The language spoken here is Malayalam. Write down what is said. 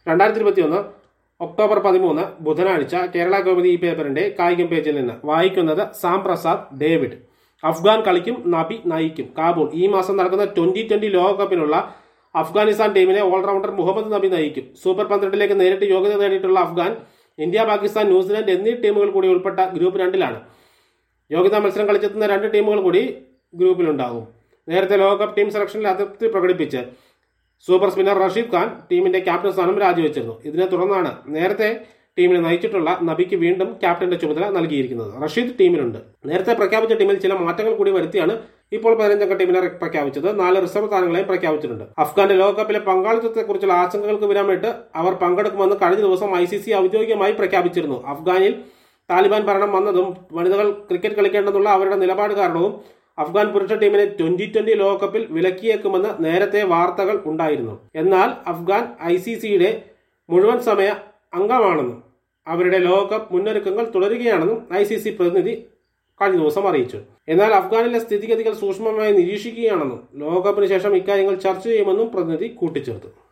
രണ്ടായിരത്തി ഇരുപത്തിയൊന്ന് ഒക്ടോബർ പതിമൂന്ന് ബുധനാഴ്ച കേരള കൗമുദി ഈ പേപ്പറിന്റെ കായികം പേജിൽ നിന്ന് വായിക്കുന്നത് സാം പ്രസാദ് ഡേവിഡ് അഫ്ഗാൻ കളിക്കും നബി നയിക്കും കാബൂൾ ഈ മാസം നടക്കുന്ന ട്വന്റി ട്വന്റി ലോകകപ്പിനുള്ള അഫ്ഗാനിസ്ഥാൻ ടീമിനെ ഓൾറൗണ്ടർ മുഹമ്മദ് നബി നയിക്കും സൂപ്പർ പന്ത്രണ്ടിലേക്ക് നേരിട്ട് യോഗ്യത നേടിയിട്ടുള്ള അഫ്ഗാൻ ഇന്ത്യ പാകിസ്ഥാൻ ന്യൂസിലാൻഡ് എന്നീ ടീമുകൾ കൂടി ഉൾപ്പെട്ട ഗ്രൂപ്പ് രണ്ടിലാണ് യോഗ്യതാ മത്സരം കളിച്ചെത്തുന്ന രണ്ട് ടീമുകൾ കൂടി ഗ്രൂപ്പിലുണ്ടാകും നേരത്തെ ലോകകപ്പ് ടീം സെലക്ഷനിൽ അതൃപ്തി പ്രകടിപ്പിച്ച് സൂപ്പർ സ്പിന്നർ റഷീദ് ഖാൻ ടീമിന്റെ ക്യാപ്റ്റൻ സ്ഥാനം രാജിവെച്ചിരുന്നു ഇതിനെ തുടർന്നാണ് നേരത്തെ ടീമിനെ നയിച്ചിട്ടുള്ള നബിക്ക് വീണ്ടും ക്യാപ്റ്റന്റെ ചുമതല നൽകിയിരിക്കുന്നത് റഷീദ് ടീമിലുണ്ട് നേരത്തെ പ്രഖ്യാപിച്ച ടീമിൽ ചില മാറ്റങ്ങൾ കൂടി വരുത്തിയാണ് ഇപ്പോൾ പതിനഞ്ചംഗ ടീമിനെ പ്രഖ്യാപിച്ചത് നാല് റിസർവ് താരങ്ങളെയും പ്രഖ്യാപിച്ചിട്ടുണ്ട് അഫ്ഗാന്റെ ലോകകപ്പിലെ പങ്കാളിത്തത്തെക്കുറിച്ചുള്ള ആശങ്കകൾക്ക് വിരാമിട്ട് അവർ പങ്കെടുക്കുമെന്ന് കഴിഞ്ഞ ദിവസം ഐ സി സി ഔദ്യോഗികമായി പ്രഖ്യാപിച്ചിരുന്നു അഫ്ഗാനിൽ താലിബാൻ ഭരണം വന്നതും വനിതകൾ ക്രിക്കറ്റ് കളിക്കേണ്ടെന്നുള്ള അവരുടെ നിലപാട് കാരണവും അഫ്ഗാൻ പുരുഷ ടീമിനെ ട്വന്റി ട്വന്റി ലോകകപ്പിൽ വിലക്കിയേക്കുമെന്ന് നേരത്തെ വാർത്തകൾ ഉണ്ടായിരുന്നു എന്നാൽ അഫ്ഗാൻ ഐ സി സിയുടെ മുഴുവൻ സമയ അംഗമാണെന്നും അവരുടെ ലോകകപ്പ് മുന്നൊരുക്കങ്ങൾ തുടരുകയാണെന്നും ഐ സി സി പ്രതിനിധി കഴിഞ്ഞ ദിവസം അറിയിച്ചു എന്നാൽ അഫ്ഗാനിലെ സ്ഥിതിഗതികൾ സൂക്ഷ്മമായി നിരീക്ഷിക്കുകയാണെന്നും ലോകകപ്പിന് ശേഷം ഇക്കാര്യങ്ങൾ ചർച്ച ചെയ്യുമെന്നും പ്രതിനിധി കൂട്ടിച്ചേർത്തു